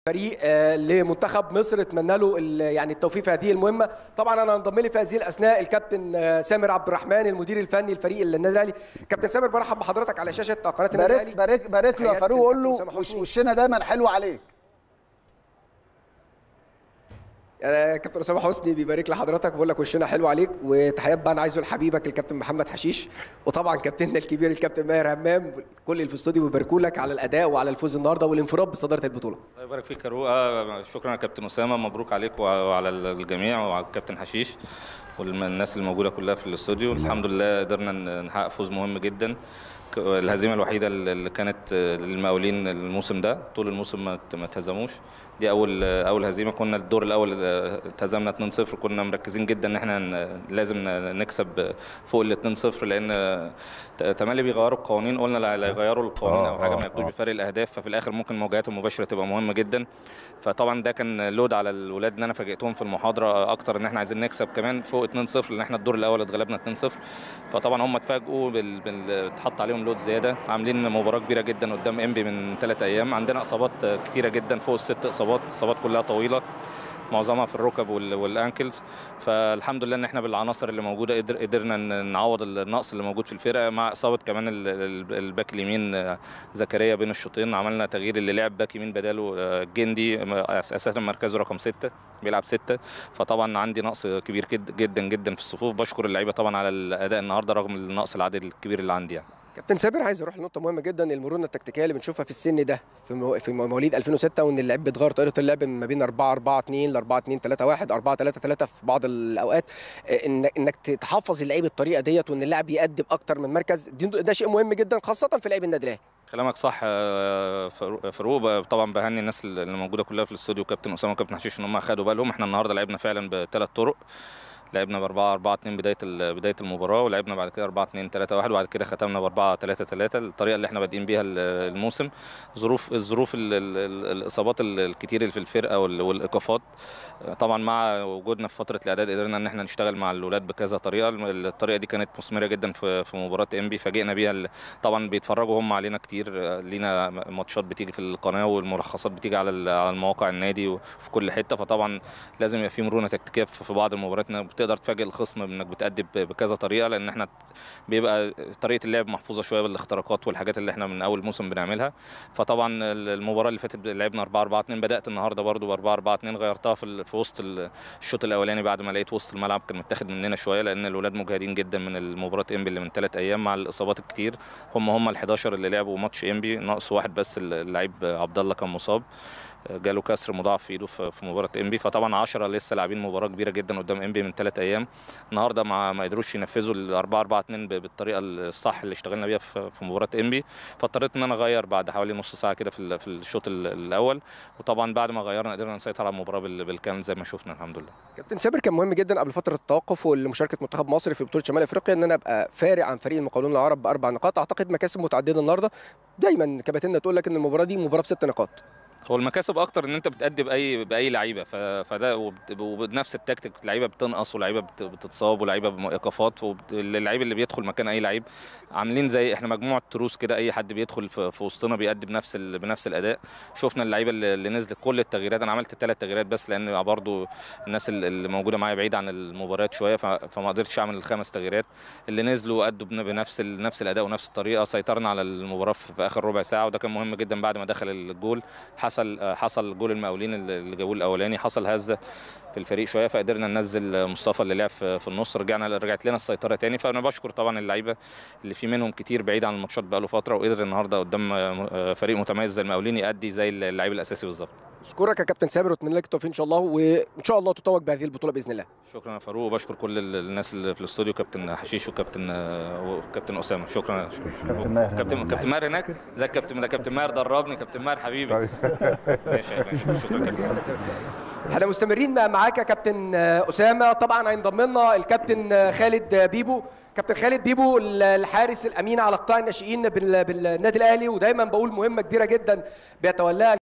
فريق آه، لمنتخب مصر اتمنى له ال- يعني التوفيق في هذه المهمه طبعا انا انضم لي في هذه الاثناء الكابتن آه، سامر عبد الرحمن المدير الفني لفريق النادي الاهلي كابتن سامر برحب بحضرتك على شاشه قناه النادي بارك الاهلي بارك بارك له يا تحياتي فاروق قول له للكابتن أسامة وش- حسني. وشنا دايما حلو عليك يعني كابتن اسامه حسني بيبارك لحضرتك بقول لك وشنا حلو عليك وتحيات بقى انا عايزه لحبيبك الكابتن محمد حشيش وطبعا كابتننا الكبير الكابتن ماهر همام كل اللي في الاستوديو بيباركوا لك على الاداء وعلى الفوز النهارده والانفراد بصداره البطوله الله يبارك فيك يا رؤى شكرا يا كابتن اسامه مبروك عليك وعلى الجميع وعلى الكابتن حشيش والناس الموجوده كلها في الاستوديو الحمد لله قدرنا ن- نحقق فوز مهم جدا ك- الهزيمه الوحيده اللي كانت للمقاولين الموسم ده طول الموسم ما ت- ما اتهزموش دي اول اول هزيمه كنا الدور الاول اه، اتهزمنا 2-0 كنا مركزين جدا ان احنا ن- لازم ن- نكسب فوق ال 2-0 لان اه، ت- تملي بيغيروا القوانين قلنا لا لا يغيروا القوانين اه، او حاجه اه، ما ياخدوش اه. بفرق الاهداف ففي الاخر ممكن المواجهات المباشره تبقى مهمه جدا فطبعا ده كان لود على الولاد ان انا فاجئتهم في المحاضره اكتر ان احنا عايزين نكسب كمان فوق 2-0 لان احنا الدور الاول اتغلبنا 2-0 فطبعا هم اتفاجئوا بال... بال... اتحط عليهم لود زياده عاملين مباراه كبيره جدا قدام انبي من ثلاث ايام عندنا اصابات كتيره جدا فوق الست اصابات اصابات كلها طويله معظمها في الركب وال- والانكلز فالحمد لله ان احنا بالعناصر اللي موجوده قدر قدرنا ن- نعوض النقص اللي موجود في الفرقه مع اصابه كمان ال- ال- الباك اليمين آه، زكريا بين الشوطين عملنا تغيير اللي لعب باك يمين بداله آه، الجندي م- اساسا مركزه رقم ستة بيلعب ستة فطبعا عندي نقص كبير جد- جدا جدا في الصفوف بشكر اللعيبه طبعا على الاداء النهارده رغم النقص العدد الكبير اللي عندي يعني كابتن سامر عايز اروح لنقطه مهمه جدا المرونه التكتيكيه اللي بنشوفها في السن ده في مو- في مواليد 2006 وان اللعب بيتغير طريقه اللعب ما بين 4 4 2 ل 4 2 3 1 4 3 3 في بعض الاوقات آه، إن انك تحفظ اللعيب الطريقه ديت وان اللاعب يقدم اكتر من مركز دي- ده شيء مهم جدا خاصه في لعيب النادي الاهلي كلامك صح آه، فاروق- فاروق طبعا بهني الناس اللي موجوده كلها في الاستوديو كابتن اسامه وكابتن حشيش ان هم خدوا بالهم احنا النهارده لعبنا فعلا بثلاث طرق لعبنا ب 4 4 2 بدايه ال- بدايه المباراه ولعبنا بعد كده 4 2 3 1 وبعد كده ختمنا ب 4 3 3 الطريقه اللي احنا بادئين بيها ال- الموسم ظروف الظروف ال- ال- ال- الاصابات ال- الكتير اللي في الفرقه وال- والايقافات طبعا مع وجودنا في فتره الاعداد قدرنا ان احنا نشتغل مع الاولاد بكذا طريقه الطريقه دي كانت مثمره جدا في في مباراه انبي فاجئنا بيها ال- طبعا بيتفرجوا هم علينا كتير لينا ماتشات بتيجي في القناه والملخصات بتيجي على ال- على المواقع النادي وفي كل حته فطبعا لازم يبقى في مرونه تكتيكيه في في بعض المباريات انك بتقدر تفاجئ الخصم انك بتأدي ب- بكذا طريقه لان احنا بيبقى طريقه اللعب محفوظه شويه بالاختراقات والحاجات اللي احنا من اول موسم بنعملها فطبعا ال- المباراه اللي فاتت لعبنا 4 4 2 بدات النهارده برضو ب 4 4 2 غيرتها في ال- في وسط ال- الشوط الاولاني بعد ما لقيت وسط الملعب كان متاخد مننا شويه لان الاولاد مجهدين جدا من المباراه انبي اللي من ثلاث ايام مع الاصابات الكتير هم هم ال 11 اللي لعبوا ماتش انبي ناقص واحد بس اللعيب عبد الله كان مصاب جاله كسر مضاعف في ايده في في مباراه انبي فطبعا 10 لسه لاعبين مباراه كبيره جدا قدام انبي من ثلاث ايام النهارده ما ما قدروش ينفذوا ال 4 4 2 ب- بالطريقه الصح اللي اشتغلنا بيها في في مباراه انبي فاضطريت ان انا اغير بعد حوالي نص ساعه كده في ال- في الشوط ال- الاول وطبعا بعد ما غيرنا قدرنا نسيطر على المباراه بال- بالكامل زي ما شفنا الحمد لله كابتن سامر كان مهم جدا قبل فتره التوقف ولمشاركه منتخب مصر في بطوله شمال افريقيا ان انا ابقى فارق عن فريق المقاولون العرب باربع نقاط اعتقد مكاسب متعدده النهارده دايما كباتنة تقول لك ان المباراه دي مباراه بست نقاط هو المكاسب اكتر ان انت بتأدي باي باي لعيبه ف- فده وبت- وبنفس التكتيك لعيبه بتنقص ولعيبه بت- بتتصاب ولعيبه بايقافات واللعيب اللي بيدخل مكان اي لعيب عاملين زي احنا مجموعه تروس كده اي حد بيدخل في في وسطنا بيأدي بنفس ال- بنفس الاداء شفنا اللعيبه اللي اللي نزلت كل التغييرات انا عملت ثلاث تغييرات بس لان برضو الناس اللي اللي موجوده معايا بعيد عن المباريات شويه ف- فما قدرتش اعمل الخمس تغييرات اللي نزلوا ادوا بن- بنفس ال- نفس الاداء ونفس الطريقه سيطرنا على المباراه في في اخر ربع ساعه وده كان مهم جدا بعد ما دخل الجول حصل حصل جول المقاولين اللي اللي جابوه الاولاني حصل هزه في الفريق شويه فقدرنا ننزل مصطفى اللي لعب في في النص رجعنا رجعت لنا السيطره تاني فانا بشكر طبعا اللعيبه اللي في منهم كتير بعيد عن الماتشات بقاله فتره وقدر النهارده قدام فريق متميز زي المقاولين يأدي زي اللعيب الاساسي بالظبط اشكرك يا كابتن سامر واتمنى لك التوفيق ان شاء الله وان شاء الله تتوج بهذه البطوله باذن الله شكرا يا فاروق وبشكر كل ال- الناس اللي في الاستوديو كابتن حشيش وكابتن وكابتن اسامه شكرا كابتن ماهر. كابتن كابتن ماهر هناك ازيك كابتن ده كابتن ماهر دربني كابتن ماهر حبيبي ماشي يا باشا شكرا كابتن احنا مستمرين مع- معاك يا كابتن آه، اسامه طبعا هينضم لنا الكابتن آه، خالد آه، بيبو كابتن خالد بيبو ال- الحارس الامين على قطاع الناشئين بال- بالنادي الاهلي ودايما بقول مهمه كبيره جدا بيتولاها